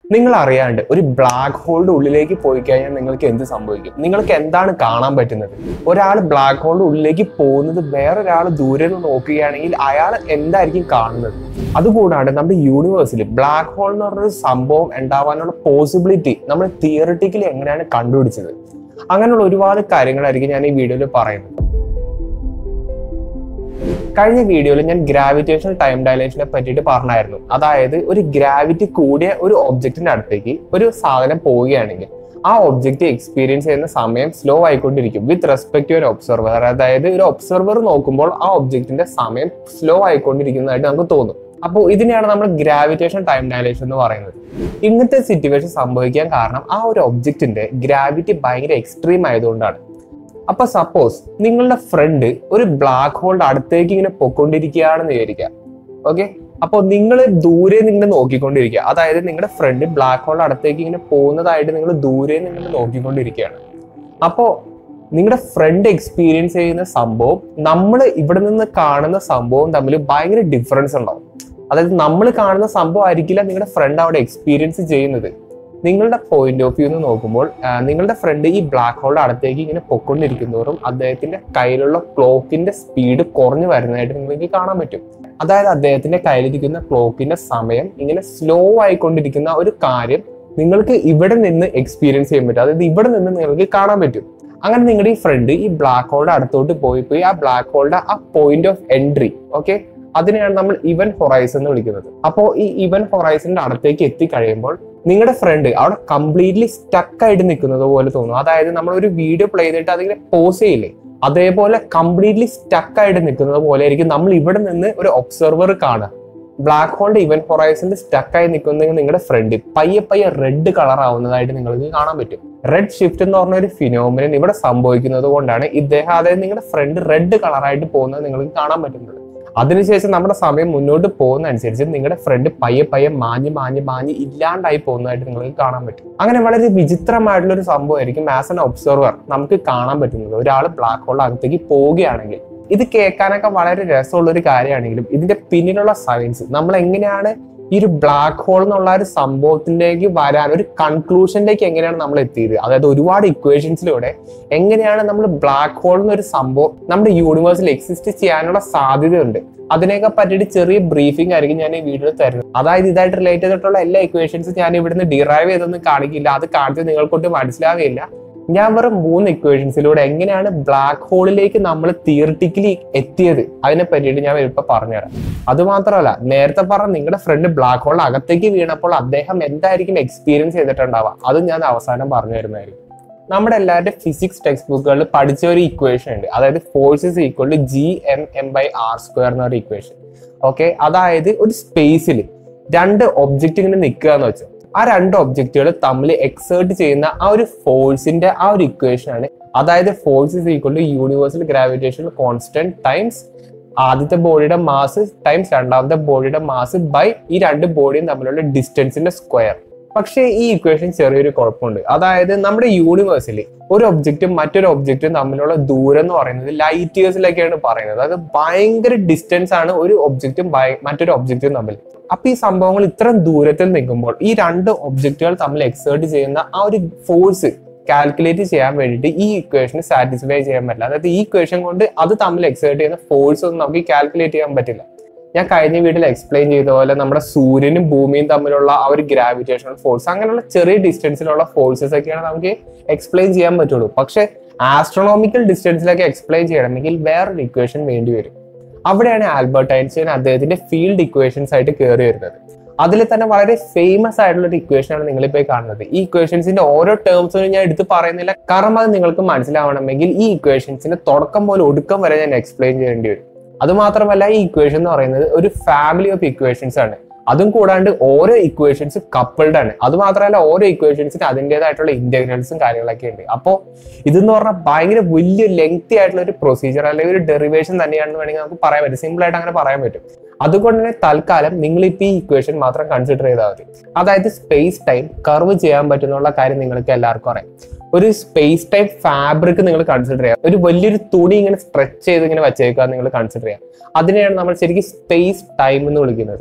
നിങ്ങൾ അറിയാണ്ട് ഒരു ബ്ലാക്ക് ഹോളിന്റെ ഉള്ളിലേക്ക് പോയി കഴിഞ്ഞാൽ നിങ്ങൾക്ക് എന്ത് സംഭവിക്കും നിങ്ങൾക്ക് എന്താണ് കാണാൻ പറ്റുന്നത് ഒരാൾ ബ്ലാക്ക് ഹോളിന്റെ ഉള്ളിലേക്ക് പോകുന്നത് വേറൊരാൾ ദൂരെ നിന്ന് നോക്കുകയാണെങ്കിൽ അയാൾ എന്തായിരിക്കും കാണുന്നത് അതുകൂടാണ്ട് നമ്മുടെ യൂണിവേഴ്സിൽ ബ്ലാക്ക് ഹോൾ എന്ന് പറഞ്ഞൊരു സംഭവം ഉണ്ടാവാനുള്ള പോസിബിലിറ്റി നമ്മൾ തിയറിറ്റിക്കലി എങ്ങനെയാണ് കണ്ടുപിടിച്ചത് അങ്ങനെയുള്ള ഒരുപാട് കാര്യങ്ങളായിരിക്കും ഞാൻ ഈ വീഡിയോയിൽ പറയുന്നത് കഴിഞ്ഞ വീഡിയോയിൽ ഞാൻ ഗ്രാവിറ്റേഷണൽ ടൈം ഡയലേഷനെ പറ്റിയിട്ട് പറഞ്ഞായിരുന്നു അതായത് ഒരു ഗ്രാവിറ്റി കൂടിയ ഒരു ഒബ്ജക്റ്റിന്റെ അടുത്തേക്ക് ഒരു സാധനം പോവുകയാണെങ്കിൽ ആ ഒബ്ജക്റ്റ് എക്സ്പീരിയൻസ് ചെയ്യുന്ന സമയം സ്ലോ ആയിക്കൊണ്ടിരിക്കും വിത്ത് റെസ്പെക്ട് ടു ഒരു ഒബ്സർവർ അതായത് ഒരു ഒബ്സർവർ നോക്കുമ്പോൾ ആ ഒബ്ജക്റ്റിന്റെ സമയം സ്ലോ ആയിക്കൊണ്ടിരിക്കുന്നതായിട്ട് നമുക്ക് തോന്നും അപ്പോൾ ഇതിനെയാണ് നമ്മൾ ഗ്രാവിറ്റേഷൻ ടൈം ഡയലേഷൻ എന്ന് പറയുന്നത് ഇങ്ങനത്തെ സിറ്റുവേഷൻ സംഭവിക്കാൻ കാരണം ആ ഒരു ഒബ്ജക്റ്റിന്റെ ഗ്രാവിറ്റി ഭയങ്കര എക്സ്ട്രീം ആയതുകൊണ്ടാണ് അപ്പൊ സപ്പോസ് നിങ്ങളുടെ ഫ്രണ്ട് ഒരു ബ്ലാക്ക് ഹോളിന്റെ അടുത്തേക്ക് ഇങ്ങനെ പൊക്കൊണ്ടിരിക്കുകയാണെന്ന് വിചാരിക്കാം ഓക്കെ അപ്പോൾ നിങ്ങൾ ദൂരെ നിങ്ങൾ നോക്കിക്കൊണ്ടിരിക്കുക അതായത് നിങ്ങളുടെ ഫ്രണ്ട് ബ്ലാക്ക് ഹോളിന്റെ അടുത്തേക്ക് ഇങ്ങനെ പോകുന്നതായിട്ട് നിങ്ങൾ ദൂരെ നിങ്ങൾ നോക്കിക്കൊണ്ടിരിക്കുകയാണ് അപ്പോൾ നിങ്ങളുടെ ഫ്രണ്ട് എക്സ്പീരിയൻസ് ചെയ്യുന്ന സംഭവം നമ്മൾ ഇവിടെ നിന്ന് കാണുന്ന സംഭവം തമ്മിൽ ഭയങ്കര ഡിഫറൻസ് ഉണ്ടാവും അതായത് നമ്മൾ കാണുന്ന സംഭവം ആയിരിക്കില്ല നിങ്ങളുടെ ഫ്രണ്ട് അവിടെ എക്സ്പീരിയൻസ് ചെയ്യുന്നത് നിങ്ങളുടെ പോയിന്റ് ഓഫ് വ്യൂ നോക്കുമ്പോൾ ആ, നിങ്ങളുടെ ഫ്രണ്ട് ഈ ബ്ലാക്ക് ഹോളിന്റെ അടുത്തേക്ക് ഇങ്ങനെ പൊക്കൊണ്ടിരിക്കുന്നതോറും അദ്ദേഹത്തിന്റെ കയ്യിലുള്ള ക്ലോക്കിന്റെ സ്പീഡ് കുറഞ്ഞു വരുന്നതായിട്ട് നിങ്ങൾക്ക് കാണാൻ പറ്റും അതായത് അദ്ദേഹത്തിന്റെ കയ്യിലിരിക്കുന്ന ക്ലോക്കിന്റെ സമയം ഇങ്ങനെ സ്ലോ ആയിക്കൊണ്ടിരിക്കുന്ന ഒരു കാര്യം നിങ്ങൾക്ക് ഇവിടെ നിന്ന് എക്സ്പീരിയൻസ് ചെയ്യാൻ പറ്റും അതായത് ഇവിടെ നിന്ന് നിങ്ങൾക്ക് കാണാൻ പറ്റും അങ്ങനെ നിങ്ങളുടെ ഈ ഫ്രണ്ട് ഈ ബ്ലാക്ക് ഹോളിന്റെ അടുത്തോട്ട് പോയി പോയി ആ ബ്ലാക്ക് ഹോളിന്റെ ആ പോയിന്റ് ഓഫ് എൻട്രി ഓക്കെ അതിനെയാണ് നമ്മൾ ഇവൻ ഹൊറൈസൺ എന്ന് വിളിക്കുന്നത് അപ്പോൾ ഈ ഇവൻ ഹൊറൈസണിന്റെ അടുത്തേക്ക് എത്തിക്കഴിയുമ്പോൾ നിങ്ങളുടെ ഫ്രണ്ട് അവിടെ കംപ്ലീറ്റ്ലി സ്റ്റക്ക് ആയിട്ട് നിൽക്കുന്നത് പോലെ തോന്നും അതായത് നമ്മൾ ഒരു വീഡിയോ പ്ലേ ചെയ്തിട്ട് അതിങ്ങനെ പോസ് ചെയ്യില്ലേ അതേപോലെ കംപ്ലീറ്റ്ലി സ്റ്റക്ക് ആയിട്ട് നിൽക്കുന്നത് പോലെ ആയിരിക്കും നമ്മൾ ഇവിടെ നിന്ന് ഒരു ഒബ്സർവർ കാണുക ബ്ലാക്ക് ഹോളിന്റെ ഇവൻ ഹൊറൈസണിൽ സ്റ്റക്ക് ആയി നിൽക്കുന്ന നിങ്ങളുടെ ഫ്രണ്ട് പയ്യെ പയ്യെ റെഡ് കളർ ആവുന്നതായിട്ട് നിങ്ങൾക്ക് കാണാൻ പറ്റും റെഡ് ഷിഫ്റ്റ് എന്ന് പറഞ്ഞ ഒരു ഫിനോമിനൻ ഇവിടെ സംഭവിക്കുന്നത് കൊണ്ടാണ് ഇദ്ദേഹം അതായത് നിങ്ങളുടെ ഫ്രണ്ട് റെഡ് കളറായിട്ട് പോകുന്നത് നിങ്ങൾക്ക് കാണാൻ പറ്റുന്നത് അതിനുശേഷം നമ്മുടെ സമയം മുന്നോട്ട് പോകുന്ന അനുസരിച്ച് നിങ്ങളുടെ ഫ്രണ്ട് പയ്യെ പയ്യെ മാഞ്ഞ് മാഞ്ഞ് മാഞ്ഞ് ഇല്ലാണ്ടായി പോകുന്നതായിട്ട് നിങ്ങൾക്ക് കാണാൻ പറ്റും അങ്ങനെ വളരെ വിചിത്രമായിട്ടുള്ള ഒരു സംഭവമായിരിക്കും ആസ് എൻ ഒബ്സർവർ നമുക്ക് കാണാൻ പറ്റുന്നത് ഒരാൾ ബ്ലാക്ക് ഹോളിന്റെ അകത്തേക്ക് പോവുകയാണെങ്കിൽ ഇത് കേൾക്കാനൊക്കെ വളരെ രസമുള്ള ഒരു കാര്യമാണെങ്കിലും ഇതിന്റെ പിന്നിലുള്ള സയൻസ് നമ്മൾ എങ്ങനെയാണ് ഈ ഒരു ബ്ലാക്ക് ഹോൾ എന്നുള്ള ഒരു സംഭവത്തിലേക്ക് വരാൻ ഒരു കൺക്ലൂഷനിലേക്ക് എങ്ങനെയാണ് നമ്മൾ എത്തിയത് അതായത് ഒരുപാട് ഇക്വേഷൻസിലൂടെ എങ്ങനെയാണ് നമ്മൾ ബ്ലാക്ക് ഹോൾ എന്നൊരു സംഭവം നമ്മുടെ യൂണിവേഴ്സിൽ എക്സിസ്റ്റ് ചെയ്യാനുള്ള സാധ്യതയുണ്ട് അതിനെയൊക്കെ പറ്റിയിട്ട് ചെറിയ ബ്രീഫിംഗ് ആയിരിക്കും ഞാൻ ഈ വീഡിയോയിൽ തരുന്നത് അതായത് ഇതായിട്ട് റിലേറ്റ് ചെയ്തിട്ടുള്ള എല്ലാ ഇക്വേഷൻസും ഞാൻ ഇവിടുന്ന് ഡിറൈവ് ചെയ്തൊന്നും കാണിക്കില്ല അത് കാണിച്ച് നിങ്ങൾക്കൊട്ട് മനസ്സിലാവുകയില്ല ഞാൻ വെറും മൂന്ന് ഇക്വേഷൻസിലൂടെ എങ്ങനെയാണ് ബ്ലാക്ക് ഹോളിലേക്ക് നമ്മൾ തിയറിറ്റിക്കലി എത്തിയത് അതിനെ പറ്റിയിട്ട് ഞാൻ ഇപ്പൊ പറഞ്ഞുതരാം അത് മാത്രമല്ല നേരത്തെ പറഞ്ഞ നിങ്ങളുടെ ഫ്രണ്ട് ബ്ലാക്ക് ഹോളിന് അകത്തേക്ക് വീണപ്പോൾ അദ്ദേഹം എന്തായിരിക്കും എക്സ്പീരിയൻസ് ചെയ്തിട്ടുണ്ടാവുക അതും ഞാൻ അവസാനം പറഞ്ഞു തരുന്നതായിരിക്കും നമ്മുടെ എല്ലാവരുടെ ഫിസിക്സ് ടെക്സ്റ്റ് ബുക്കുകളിൽ പഠിച്ച ഒരു ഇക്വേഷൻ ഉണ്ട് അതായത് force is equal to G M M by R square എന്ന ഒരു ഇക്വേഷൻ ഓക്കെ അതായത് ഒരു സ്പേസിൽ രണ്ട് ഒബ്ജക്റ്റ് ഇങ്ങനെ നിൽക്കുക എന്ന് വെച്ചാൽ ആ രണ്ട് ഒബ്ജക്റ്റുകൾ തമ്മിൽ എക്സേർട്ട് ചെയ്യുന്ന ആ ഒരു ഫോഴ്സിന്റെ ആ ഒരു ഇക്വേഷൻ ആണ് അതായത് force is equal to universal gravitation constant times ആദ്യത്തെ ബോഡിയുടെ മാസ് ടൈംസ് രണ്ടാമത്തെ ബോഡിയുടെ മാസ് ബൈ ഈ രണ്ട് ബോഡിയും തമ്മിലുള്ള ഡിസ്റ്റൻസിന്റെ സ്ക്വയർ പക്ഷേ ഈ ഇക്വേഷൻ ചെറിയൊരു കുഴപ്പമുണ്ട് അതായത് നമ്മുടെ യൂണിവേഴ്സിൽ ഒരു ഒബ്ജക്റ്റും മറ്റൊരു ഒബ്ജക്റ്റും തമ്മിലുള്ള ദൂരം എന്ന് പറയുന്നത് ലൈറ്റ് ഇയേഴ്സിലൊക്കെയാണ് പറയുന്നത് അതായത് ഭയങ്കര ഡിസ്റ്റൻസ് ആണ് ഒരു ഒബ്ജക്റ്റും മറ്റൊരു ഒബ്ജക്റ്റും തമ്മിൽ അപ്പൊ ഈ സംഭവങ്ങൾ ഇത്രയും ദൂരത്തിൽ നിൽക്കുമ്പോൾ ഈ രണ്ട് ഒബ്ജക്റ്റുകൾ തമ്മിൽ എക്സേർട്ട് ചെയ്യുന്ന ആ ഒരു ഫോഴ്സ് കാൽക്കുലേറ്റ് ചെയ്യാൻ വേണ്ടിയിട്ട് ഈ ഇക്വേഷന് സാറ്റിസ്ഫൈ ചെയ്യാൻ പറ്റില്ല അതായത് ഈ ഇക്വേഷൻ കൊണ്ട് അത് തമ്മിൽ എക്സേർട്ട് ചെയ്യുന്ന ഫോഴ്സ് ഒന്നും നമുക്ക് കാൽക്കുലേറ്റ് ചെയ്യാൻ പറ്റില്ല ഞാൻ കഴിഞ്ഞ വീട്ടിൽ എക്സ്പ്ലെയിൻ ചെയ്ത പോലെ നമ്മുടെ സൂര്യനും ഭൂമിയും തമ്മിലുള്ള ആ ഒരു ഗ്രാവിറ്റേഷണൽ ഫോഴ്സ് അങ്ങനെയുള്ള ചെറിയ ഡിസ്റ്റൻസിലുള്ള ഫോഴ്സസ് ഒക്കെയാണ് നമുക്ക് എക്സ്പ്ലെയിൻ ചെയ്യാൻ പറ്റുള്ളൂ പക്ഷെ ആസ്ട്രോണോമിക്കൽ ഡിസ്റ്റൻസിലൊക്കെ എക്സ്പ്ലെയിൻ ചെയ്യണമെങ്കിൽ വേറൊരു ഇക്വേഷൻ വേണ്ടി വരും അവിടെയാണ് ആൽബർട്ട് ഐൻസ്റ്റൈൻ അദ്ദേഹത്തിന്റെ ഫീൽഡ് ഇക്വേഷൻസ് ആയിട്ട് കയറി വരുന്നത് അതിൽ തന്നെ വളരെ ഫേമസ് ആയിട്ടുള്ള ഒരു ഇക്വേഷൻ ആണ് നിങ്ങളിപ്പോൾ കാണുന്നത് ഈ ഇക്വേഷൻസിന്റെ ഓരോ ടേംസും ഞാൻ എടുത്ത് പറയുന്നില്ല കാരണം അത് നിങ്ങൾക്ക് മനസ്സിലാവണമെങ്കിൽ ഈ ഇക്വേഷൻസിന്റെ തുടക്കം പോലെ ഒടുക്കം വരെ ഞാൻ എക്സ്പ്ലെയിൻ ചെയ്യേണ്ടി വരും അത് മാത്രമല്ല ഈ ഇക്വേഷൻ എന്ന് പറയുന്നത് ഒരു ഫാമിലി ഓഫ് ഇക്വേഷൻസ് ആണ് അതും കൂടാണ്ട് ഓരോ ഇക്വേഷൻസ് കപ്പിൾഡ് ആണ് അത് മാത്രമല്ല ഓരോ ഇക്വേഷൻസിന് അതിൻ്റെതായിട്ടുള്ള ഇന്റഗ്രൽസും കാര്യങ്ങളൊക്കെ ഉണ്ട് അപ്പോൾ ഇതെന്ന് പറഞ്ഞാൽ ഭയങ്കര വലിയ ലെങ്തി ആയിട്ടുള്ള ഒരു പ്രൊസീജിയർ അല്ലെങ്കിൽ ഒരു ഡെറിവേഷൻ തന്നെയാണെന്ന് വേണമെങ്കിൽ നമുക്ക് പറയാൻ പറ്റും സിമ്പിൾ ആയിട്ട് അങ്ങനെ പറയാൻ പറ്റും അതുകൊണ്ട് തന്നെ തൽക്കാലം നിങ്ങൾ ഇപ്പോൾ ഈ ഇക്വേഷൻ മാത്രം കൺസിഡർ ചെയ്താൽ മതി അതായത് സ്പേസ് ടൈം കർവ് ചെയ്യാൻ പറ്റുന്നുള്ള കാര്യം നിങ്ങൾക്ക് എല്ലാവർക്കും അറിയാം ഒരു സ്പേസ് ടൈം ഫാബ്രിക് നിങ്ങൾ കൺസിഡർ ചെയ്യാം ഒരു വലിയൊരു തുണി ഇങ്ങനെ സ്ട്രെച്ച് ചെയ്ത് ഇങ്ങനെ വെച്ചേക്കുക നിങ്ങൾ കൺസിഡർ ചെയ്യാം അതിനെയാണ് നമ്മൾ ശരിക്കും സ്പേസ് ടൈം എന്ന് വിളിക്കുന്നത്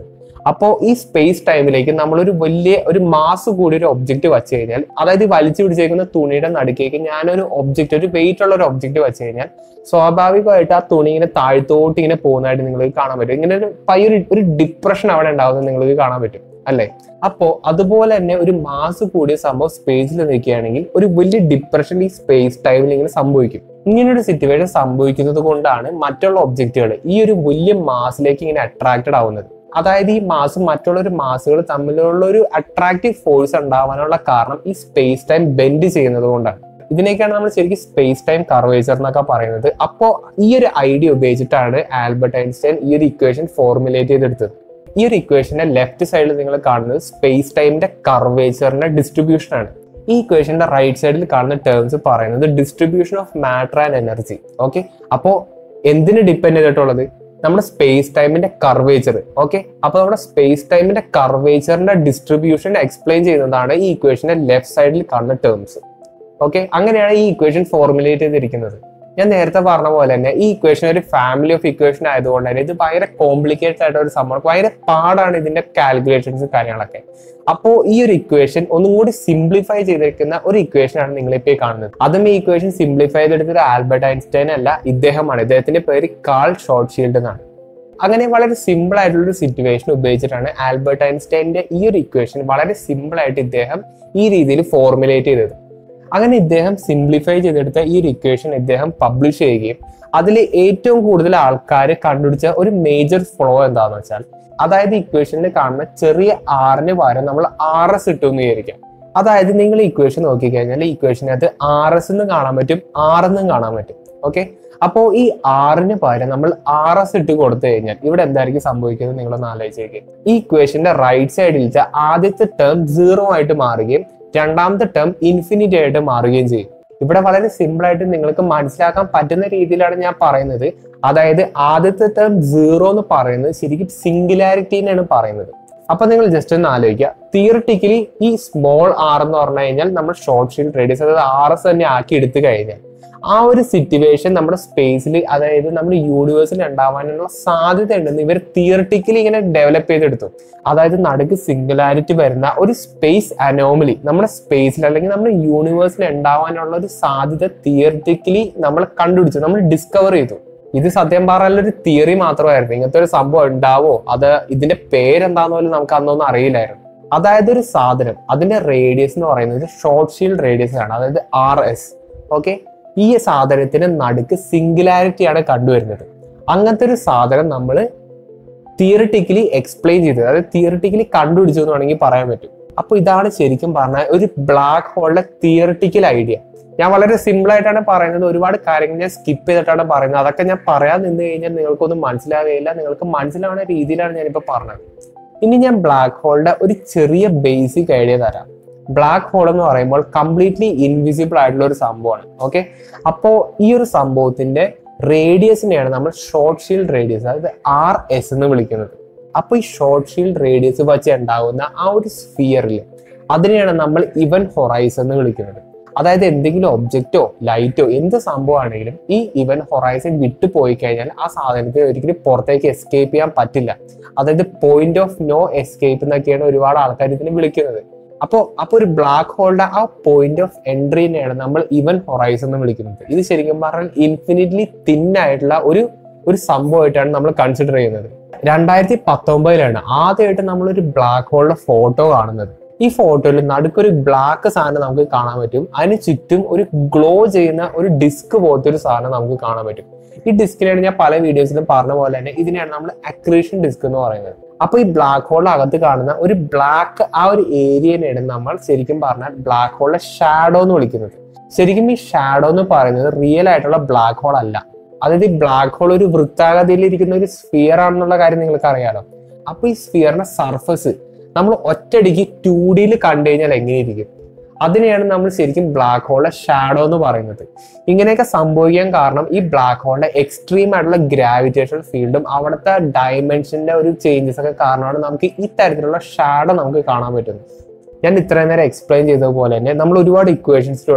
അപ്പോൾ ഈ സ്പേസ് ടൈമിലേക്ക് നമ്മളൊരു വലിയ ഒരു മാസ് കൂടി ഒരു ഒബ്ജക്റ്റ് വെച്ച് കഴിഞ്ഞാൽ അതായത് ഈ വലിച്ചു പിടിച്ചേക്കുന്ന തുണിയുടെ നടുക്കേക്ക് ഞാനൊരു ഒബ്ജക്റ്റ് ഒരു വെയിറ്റ് ഉള്ള ഒരു ഒബ്ജക്റ്റ് വെച്ച് കഴിഞ്ഞാൽ സ്വാഭാവികമായിട്ട് ആ തുണി ഇങ്ങനെ താഴ്ത്തോട്ട് ഇങ്ങനെ പോകുന്നതായിട്ട് നിങ്ങൾക്ക് കാണാൻ പറ്റും ഇങ്ങനെ ഒരു പയ്യൊരു ഒരു ഡിപ്രഷൻ അവിടെ ഉണ്ടാവുന്നത് നിങ്ങൾക്ക് കാണാൻ പറ്റും അല്ലേ അപ്പോ അതുപോലെ തന്നെ ഒരു മാസ് കൂടിയ സംഭവം സ്പേസിൽ നിൽക്കുകയാണെങ്കിൽ ഒരു വലിയ ഡിപ്രഷൻ ഈ സ്പേസ് ടൈമിൽ ഇങ്ങനെ സംഭവിക്കും ഇങ്ങനൊരു സിറ്റുവേഷൻ സംഭവിക്കുന്നത് കൊണ്ടാണ് മറ്റുള്ള ഒബ്ജക്റ്റുകൾ ഈ ഒരു വലിയ മാസിലേക്ക് ഇങ്ങനെ അട്രാക്റ്റഡ് ആവുന്നത് അതായത് ഈ മാസും മറ്റുള്ള ഒരു മാസുകൾ തമ്മിലുള്ള ഒരു അട്രാക്റ്റീവ് ഫോഴ്സ് ഉണ്ടാവാനുള്ള കാരണം ഈ സ്പേസ് ടൈം ബെൻഡ് ചെയ്യുന്നത് കൊണ്ടാണ് ഇതിനേക്കാണ് നമ്മൾ ശരിക്കും സ്പേസ് ടൈം കർവേച്ചർ എന്നൊക്കെ പറയുന്നത് അപ്പോൾ ഈ ഒരു ഐഡിയ ഉപയോഗിച്ചിട്ടാണ് ആൽബർട്ട് ഐൻസ്റ്റൈൻ ഈ ഒരു ഇക്വേഷൻ ഫോർമുലേറ്റ് ചെയ്തെടുത്തത് ഈ ഒരു ഇക്വേഷന്റെ ലെഫ്റ്റ് സൈഡിൽ നിങ്ങൾ കാണുന്നത് സ്പേസ് ടൈമിന്റെ കർവേച്ചറിന്റെ ഡിസ്ട്രിബ്യൂഷൻ ആണ് ഈ ഇക്വേഷന്റെ റൈറ്റ് സൈഡിൽ കാണുന്ന ടേംസ് പറയുന്നത് distribution of matter and energy okay അപ്പോൾ എന്തിന് ഡിപ്പെൻഡ് ചെയ്തിട്ടുള്ളത് നമ്മുടെ സ്പേസ് ടൈമിന്റെ കർവേച്ചർ ഓക്കെ അപ്പൊ നമ്മുടെ സ്പേസ് ടൈമിന്റെ കർവേച്ചറിന്റെ ഡിസ്ട്രിബ്യൂഷൻ എക്സ്പ്ലെയിൻ ചെയ്യുന്നതാണ് ഈ ഇക്വേഷന്റെ ലെഫ്റ്റ് സൈഡിൽ കാണുന്ന ടേംസ് ഓക്കെ അങ്ങനെയാണ് ഈ ഇക്വേഷൻ ഫോർമുലേറ്റ് ചെയ്തിരിക്കുന്നത് ഞാൻ നേരത്തെ പറഞ്ഞ പോലെ തന്നെ ഈ ഇക്വേഷൻ ഒരു ഫാമിലി ഓഫ് ഇക്വേഷൻ ആയതുകൊണ്ട് തന്നെ ഇത് ഭയങ്കര കോംപ്ലിക്കേറ്റഡ് ആയിട്ട് ഒരു സംഭവം ഭയങ്കര പാടാണ് ഇതിന്റെ കാൽക്കുലേഷൻസ് കാര്യങ്ങളൊക്കെ അപ്പോൾ ഈ ഒരു ഇക്വേഷൻ ഒന്നും കൂടി സിംപ്ലിഫൈ ചെയ്തിരിക്കുന്ന ഒരു ഇക്വേഷൻ ആണ് നിങ്ങളിപ്പോൾ ഈ കാണുന്നത് അതും ഈ ഇക്വേഷൻ സിംപ്ലിഫൈ ചെയ്തെടുത്തത് ആൽബർട്ട് ഐൻസ്റ്റൈൻ അല്ല ഇദ്ദേഹമാണ് ഇദ്ദേഹത്തിന്റെ പേര് കാൾ ഷോർട്ട് ഷീൽഡ് എന്നാണ് അങ്ങനെ വളരെ സിമ്പിൾ ആയിട്ടുള്ള ഒരു സിറ്റുവേഷൻ ഉപയോഗിച്ചിട്ടാണ് ആൽബർട്ട് ഐൻസ്റ്റൈന്റെ ഈ ഒരു ഇക്വേഷൻ വളരെ സിമ്പിൾ ആയിട്ട് ഇദ്ദേഹം ഈ രീതിയിൽ ഫോർമുലേറ്റ് ചെയ്തത് അങ്ങനെ ഇദ്ദേഹം സിംപ്ലിഫൈ ചെയ്തെടുത്ത ഈ ഒരു ഇക്വേഷൻ ഇദ്ദേഹം പബ്ലിഷ് ചെയ്യുകയും അതിൽ ഏറ്റവും കൂടുതൽ ആൾക്കാർ കണ്ടുപിടിച്ച ഒരു മേജർ ഫ്ലോ എന്താണെന്ന് വെച്ചാൽ അതായത് ഇക്വേഷനിൽ കാണുന്ന ചെറിയ ആറിന് പകരം നമ്മൾ ആർ എസ് ഇട്ടു എന്ന് വിചാരിക്കാം അതായത് നിങ്ങൾ ഇക്വേഷൻ നോക്കിക്കഴിഞ്ഞാൽ ഈ ഇക്വേഷനകത്ത് ആർ എസ് എന്ന് കാണാൻ പറ്റും ആർ എന്നും കാണാൻ പറ്റും ഓക്കെ അപ്പോൾ ഈ ആറിന് പകരം നമ്മൾ ആർ എസ് ഇട്ട് കൊടുത്തു കഴിഞ്ഞാൽ ഇവിടെ എന്തായിരിക്കും സംഭവിക്കുന്നത് നിങ്ങളൊന്ന് ആലോചിച്ചേക്ക് ഈ ഇക്വേഷന്റെ റൈറ്റ് സൈഡിലത്തെ ആദ്യത്തെ ടേം സീറോ ആയിട്ട് മാറുകയും രണ്ടാമത്തെ ടേം ഇൻഫിനിറ്റി ആയിട്ട് മാറുകയും ചെയ്യും ഇവിടെ വളരെ സിമ്പിൾ ആയിട്ട് നിങ്ങൾക്ക് മനസ്സിലാക്കാൻ പറ്റുന്ന രീതിയിലാണ് ഞാൻ പറയുന്നത് അതായത് ആദ്യത്തെ ടേം സീറോ എന്ന് പറയുന്നത് ശരിക്കും സിംഗുലാരിറ്റീനാണ് പറയുന്നത് അപ്പൊ നിങ്ങൾ ജസ്റ്റ് ഒന്ന് ആലോചിക്കുക തിയറിറ്റിക്കലി ഈ സ്മോൾ ആർ എന്ന് പറഞ്ഞു കഴിഞ്ഞാൽ നമ്മൾ ഷോർട്ട് ഷീൽഡ് റേഡിയസ് അതായത് ആർ എസ് തന്നെ ആക്കി എടുത്തു കഴിഞ്ഞാൽ ആ ഒരു സിറ്റുവേഷൻ നമ്മുടെ സ്പേസിൽ അതായത് നമ്മുടെ യൂണിവേഴ്സിൽ ഉണ്ടാവാനുള്ള സാധ്യത ഉണ്ടെന്ന് ഇവർ തിയറിറ്റിക്കലി ഇങ്ങനെ ഡെവലപ്പ് ചെയ്തെടുത്തു അതായത് നടുക്ക് സിംഗുലാരിറ്റി വരുന്ന ഒരു സ്പേസ് അനോമലി നമ്മുടെ സ്പേസിൽ അല്ലെങ്കിൽ നമ്മുടെ യൂണിവേഴ്സിൽ ഉണ്ടാവാനുള്ള ഒരു സാധ്യത തിയറിറ്റിക്കലി നമ്മൾ കണ്ടുപിടിച്ചു നമ്മൾ ഡിസ്കവർ ചെയ്തു ഇത് സത്യം പറഞ്ഞാൽ ഒരു തിയറി മാത്രമായിരുന്നു ഇങ്ങനത്തെ ഒരു സംഭവം ഉണ്ടാവോ അത് ഇതിന്റെ പേരെന്താന്ന് പോലും നമുക്ക് അന്നൊന്നും അറിയില്ലായിരുന്നു അതായത് ഒരു സാധനം അതിന്റെ റേഡിയസ് എന്ന് പറയുന്നത് ഷോർട്ട് ഷീൽഡ് റേഡിയസ് ആണ് അതായത് ആർ എസ് ഓക്കെ ഈ സാധനത്തിന് നടുക്ക് സിംഗുലാരിറ്റിയാണ് കണ്ടുവരുന്നത് അങ്ങനത്തെ ഒരു സാധനം നമ്മൾ തിയറിറ്റിക്കലി എക്സ്പ്ലെയിൻ ചെയ്തത് അതായത് തിയറിറ്റിക്കലി കണ്ടുപിടിച്ചു എന്ന് വേണമെങ്കിൽ പറയാൻ പറ്റും അപ്പൊ ഇതാണ് ശരിക്കും പറഞ്ഞാൽ ഒരു ബ്ലാക്ക് ഹോളിന്റെ തിയറിറ്റിക്കൽ ഐഡിയ ഞാൻ വളരെ സിമ്പിൾ ആയിട്ടാണ് പറയുന്നത് ഒരുപാട് കാര്യങ്ങൾ ഞാൻ സ്കിപ്പ് ചെയ്തിട്ടാണ് പറയുന്നത് അതൊക്കെ ഞാൻ പറയാൻ നിന്ന് കഴിഞ്ഞാൽ നിങ്ങൾക്കൊന്നും മനസ്സിലാവുകയില്ല നിങ്ങൾക്ക് മനസ്സിലാവുന്ന രീതിയിലാണ് ഞാനിപ്പോ പറഞ്ഞത് ഇനി ഞാൻ ബ്ലാക്ക് ഹോളിന്റെ ഒരു ചെറിയ ബേസിക് ഐഡിയ തരാം ബ്ലാക്ക് ഹോൾ എന്ന് പറയുമ്പോൾ കംപ്ലീറ്റ്ലി ഇൻവിസിബിൾ ആയിട്ടുള്ള ഒരു സംഭവമാണ് ഓക്കെ അപ്പോ ഈ ഒരു സംഭവത്തിന്റെ റേഡിയസിനെയാണ് നമ്മൾ ഷോർട്ട് ഷീൽഡ് റേഡിയസ് അതായത് ആർ എസ് എന്ന് വിളിക്കുന്നത് അപ്പൊ ഈ ഷോർട്ട് ഷീൽഡ് റേഡിയസ് വെച്ച് ഉണ്ടാകുന്ന ആ ഒരു സ്ഫിയറിൽ അതിനെയാണ് നമ്മൾ ഇവൻ ഹൊറൈസ് എന്ന് വിളിക്കുന്നത് അതായത് എന്തെങ്കിലും ഒബ്ജക്റ്റോ ലൈറ്റോ എന്ത് സംഭവമാണെങ്കിലും ഈ ഇവൻ ഹൊറൈസൺ വിട്ടു പോയി കഴിഞ്ഞാൽ ആ സാധനത്തിന് ഒരിക്കലും പുറത്തേക്ക് എസ്കേപ്പ് ചെയ്യാൻ പറ്റില്ല അതായത് പോയിന്റ് ഓഫ് നോ എസ്കേപ്പ് എന്നൊക്കെയാണ് ഒരുപാട് ആൾക്കാർ ഇതിനെ വിളിക്കുന്നത് അപ്പോൾ അപ്പോൾ ഒരു ബ്ലാക്ക് ഹോളിന്റെ ആ പോയിന്റ് ഓഫ് എൻട്രീനെയാണ് നമ്മൾ ഇവൻ ഹൊറൈസൺ എന്ന് വിളിക്കുന്നത് ഇത് ശരിക്കും പറഞ്ഞാൽ ഇൻഫിനിറ്റ്ലി തിൻ ആയിട്ടുള്ള ഒരു ഒരു സംഭവമായിട്ടാണ് നമ്മൾ കൺസിഡർ ചെയ്യുന്നത് രണ്ടായിരത്തി പത്തൊമ്പതിലാണ് ആദ്യമായിട്ട് നമ്മളൊരു ബ്ലാക്ക് ഹോളിന്റെ ഫോട്ടോ കാണുന്നത് ഈ ഫോട്ടോയിൽ നടുക്കൊരു ബ്ലാക്ക് സാധനം നമുക്ക് കാണാൻ പറ്റും അതിന് ചുറ്റും ഒരു ഗ്ലോ ചെയ്യുന്ന ഒരു ഡിസ്ക് പോലത്തെ ഒരു സാധനം നമുക്ക് കാണാൻ പറ്റും ഈ ഡിസ്കിനാണ് ഞാൻ പല വീഡിയോസിലും പറഞ്ഞ പോലെ തന്നെ ഇതിനെയാണ് നമ്മൾ അക്രീഷൻ ഡിസ്ക് എന്ന് പറയുന്നത് അപ്പൊ ഈ ബ്ലാക്ക് ഹോളിന് അകത്ത് കാണുന്ന ഒരു ബ്ലാക്ക് ആ ഒരു ഏരിയനെയാണ് നമ്മൾ ശരിക്കും പറഞ്ഞാൽ ബ്ലാക്ക് ഹോളിലെ ഷാഡോ എന്ന് വിളിക്കുന്നത് ശരിക്കും ഈ ഷാഡോ എന്ന് പറയുന്നത് റിയൽ ആയിട്ടുള്ള ബ്ലാക്ക് ഹോൾ അല്ല അതായത് ഈ ബ്ലാക്ക് ഹോൾ ഒരു വൃത്താകൃതിയിൽ ഇരിക്കുന്ന ഒരു സ്ഫിയർ ആണെന്നുള്ള കാര്യം നിങ്ങൾക്ക് അറിയാലോ അപ്പൊ ഈ സ്ഫിയറിന്റെ സർഫസ് നമ്മൾ ഒറ്റയടിക്ക് ടു ഡിയിൽ കണ്ടു കഴിഞ്ഞാൽ എങ്ങനെയിരിക്കും അതിനെയാണ് നമ്മൾ ശരിക്കും ബ്ലാക്ക് ഹോളിലെ ഷാഡോ എന്ന് പറയുന്നത് ഇങ്ങനെയൊക്കെ സംഭവിക്കാൻ കാരണം ഈ ബ്ലാക്ക് ഹോളിന്റെ എക്സ്ട്രീം ആയിട്ടുള്ള ഗ്രാവിറ്റേഷൻ ഫീൽഡും അവിടുത്തെ ഡയമെൻഷന്റെ ഒരു ചേഞ്ചസ് ഒക്കെ കാരണമാണ് നമുക്ക് ഈ തരത്തിലുള്ള ഷാഡോ നമുക്ക് കാണാൻ പറ്റുന്നത് ഞാൻ ഇത്രയും നേരം എക്സ്പ്ലെയിൻ ചെയ്തതുപോലെ തന്നെ നമ്മൾ ഒരുപാട് ഇക്വേഷൻസിലൂടെ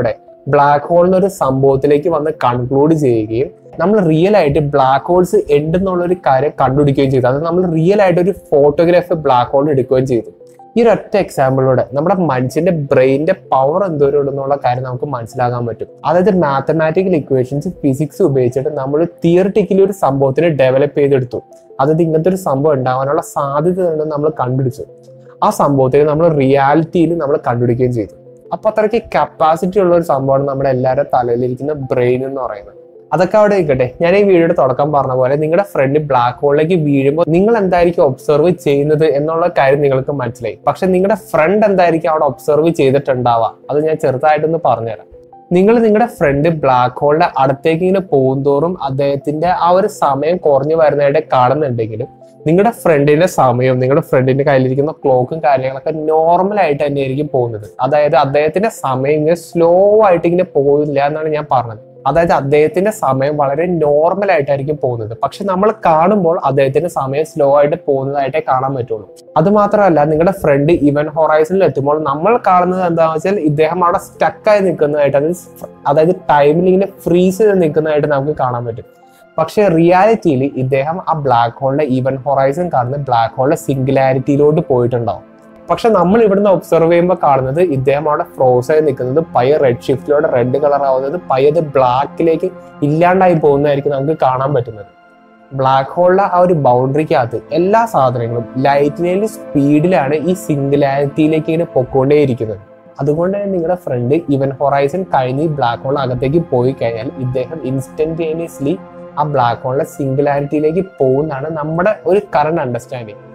ബ്ലാക്ക് ഹോളിന് ഒരു സംഭവത്തിലേക്ക് വന്ന് കൺക്ലൂഡ് ചെയ്യുകയും നമ്മൾ റിയൽ ആയിട്ട് ബ്ലാക്ക് ഹോൾസ് ഉണ്ട് എന്നുള്ള ഒരു കാര്യം കണ്ടുപിടിക്കുകയും ചെയ്തു അത് നമ്മൾ റിയൽ ആയിട്ട് ഒരു ഫോട്ടോഗ്രാഫ് ബ്ലാക്ക് ഹോൾ എടുക്കുകയും ചെയ്തു ഈ ഒരു ഒറ്റ എക്സാമ്പിളിലൂടെ നമ്മുടെ മനുഷ്യന്റെ ബ്രെയിനിന്റെ പവർ എന്തോരം ഉണ്ടെന്നുള്ള കാര്യം നമുക്ക് മനസ്സിലാക്കാൻ പറ്റും അതായത് മാത്തമാറ്റിക്കൽ ഇക്വേഷൻസ് ഫിസിക്സ് ഉപയോഗിച്ചിട്ട് നമ്മൾ തിയറിറ്റിക്കലി ഒരു സംഭവത്തിനെ ഡെവലപ്പ് ചെയ്തെടുത്തു അതായത് ഇങ്ങനത്തെ ഒരു സംഭവം ഉണ്ടാവാനുള്ള സാധ്യത ഉണ്ടെന്ന് നമ്മൾ കണ്ടുപിടിച്ചു ആ സംഭവത്തിന് നമ്മൾ റിയാലിറ്റിയിൽ നമ്മൾ കണ്ടുപിടിക്കുകയും ചെയ്തു അപ്പൊ അത്രയ്ക്ക് കപ്പാസിറ്റി ഉള്ള ഒരു സംഭവമാണ് നമ്മുടെ എല്ലാവരുടെ തലയിലിരിക്കുന്ന ബ്രെയിൻ എന്ന് പറയുന്നത് അതൊക്കെ അവിടെ ഇരിക്കട്ടെ ഞാൻ ഈ വീഡിയോയുടെ തുടക്കം പറഞ്ഞ പോലെ നിങ്ങളുടെ ഫ്രണ്ട് ബ്ലാക്ക് ഹോളിലേക്ക് വീഴുമ്പോൾ നിങ്ങൾ എന്തായിരിക്കും ഒബ്സർവ് ചെയ്യുന്നത് എന്നുള്ള കാര്യം നിങ്ങൾക്ക് മനസ്സിലായി പക്ഷെ നിങ്ങളുടെ ഫ്രണ്ട് എന്തായിരിക്കും അവിടെ ഒബ്സർവ് ചെയ്തിട്ടുണ്ടാവുക അത് ഞാൻ ചെറുതായിട്ടൊന്ന് പറഞ്ഞുതരാം നിങ്ങൾ നിങ്ങളുടെ ഫ്രണ്ട് ബ്ലാക്ക് ഹോളിന്റെ അടുത്തേക്ക് ഇങ്ങനെ പോകുന്തോറും അദ്ദേഹത്തിന്റെ ആ ഒരു സമയം കുറഞ്ഞു വരുന്നതായിട്ട് കാണുന്നുണ്ടെങ്കിലും നിങ്ങളുടെ ഫ്രണ്ടിന്റെ സമയവും നിങ്ങളുടെ ഫ്രണ്ടിന്റെ കയ്യിലിരിക്കുന്ന ക്ലോക്കും കാര്യങ്ങളൊക്കെ നോർമൽ ആയിട്ട് തന്നെയായിരിക്കും പോകുന്നത് അതായത് അദ്ദേഹത്തിന്റെ സമയം ഇങ്ങനെ സ്ലോ ആയിട്ട് ഇങ്ങനെ പോകില്ല എന്നാണ് ഞാൻ പറഞ്ഞത് അതായത് അദ്ദേഹത്തിന്റെ സമയം വളരെ നോർമൽ ആയിട്ടായിരിക്കും പോകുന്നത് പക്ഷെ നമ്മൾ കാണുമ്പോൾ അദ്ദേഹത്തിന്റെ സമയം സ്ലോ ആയിട്ട് പോകുന്നതായിട്ടേ കാണാൻ പറ്റുള്ളൂ അത് മാത്രമല്ല നിങ്ങളുടെ ഫ്രണ്ട് ഇവൻ ഹൊറൈസണിൽ എത്തുമ്പോൾ നമ്മൾ കാണുന്നത് എന്താണെന്ന് വെച്ചാൽ ഇദ്ദേഹം അവിടെ സ്റ്റക്കായി നിൽക്കുന്നതായിട്ട് അതായത് അതായത് ടൈമിൽ ഇങ്ങനെ ഫ്രീസ് ചെയ്ത് നിൽക്കുന്നതായിട്ട് നമുക്ക് കാണാൻ പറ്റും പക്ഷെ റിയാലിറ്റിയിൽ ഇദ്ദേഹം ആ ബ്ലാക്ക് ഹോളിന്റെ ഈവൻ ഹൊറൈസൺ കാണുന്ന ബ്ലാക്ക് ഹോളിന്റെ സിംഗുലാരിറ്റിയിലോട്ട് പോയിട്ടുണ്ടാവും പക്ഷെ നമ്മൾ ഇവിടുന്ന് ഒബ്സർവ് ചെയ്യുമ്പോൾ കാണുന്നത് ഇദ്ദേഹം അവിടെ ഫ്രോസ് ആയി നിൽക്കുന്നത് പയ്യെ റെഡ് ഷിഫ്റ്റിലൂടെ റെഡ് കളർ ആവുന്നത് പയ്യത് ബ്ലാക്കിലേക്ക് ഇല്ലാണ്ടായി പോകുന്നതായിരിക്കും നമുക്ക് കാണാൻ പറ്റുന്നത് ബ്ലാക്ക് ഹോളിലെ ആ ഒരു ബൗണ്ടറിക്കകത്ത് എല്ലാ സാധനങ്ങളും ലൈറ്റിനേലും സ്പീഡിലാണ് ഈ സിംഗുലാരിറ്റിയിലേക്ക് ഇങ്ങനെ പൊക്കോണ്ടേയിരിക്കുന്നത് അതുകൊണ്ട് തന്നെ നിങ്ങളുടെ ഫ്രണ്ട് ഇവൻ ഹൊറൈസൺ കഴിഞ്ഞ് ബ്ലാക്ക് ഹോൾ അകത്തേക്ക് പോയി കഴിഞ്ഞാൽ ഇദ്ദേഹം ഇൻസ്റ്റന്റേനിയസ്ലി ആ ബ്ലാക്ക് ഹോളിലെ സിംഗുലാരിറ്റിയിലേക്ക് പോകുന്നതാണ് നമ്മുടെ ഒരു കറണ്ട് അണ്ടർസ്റ്റാൻഡിങ്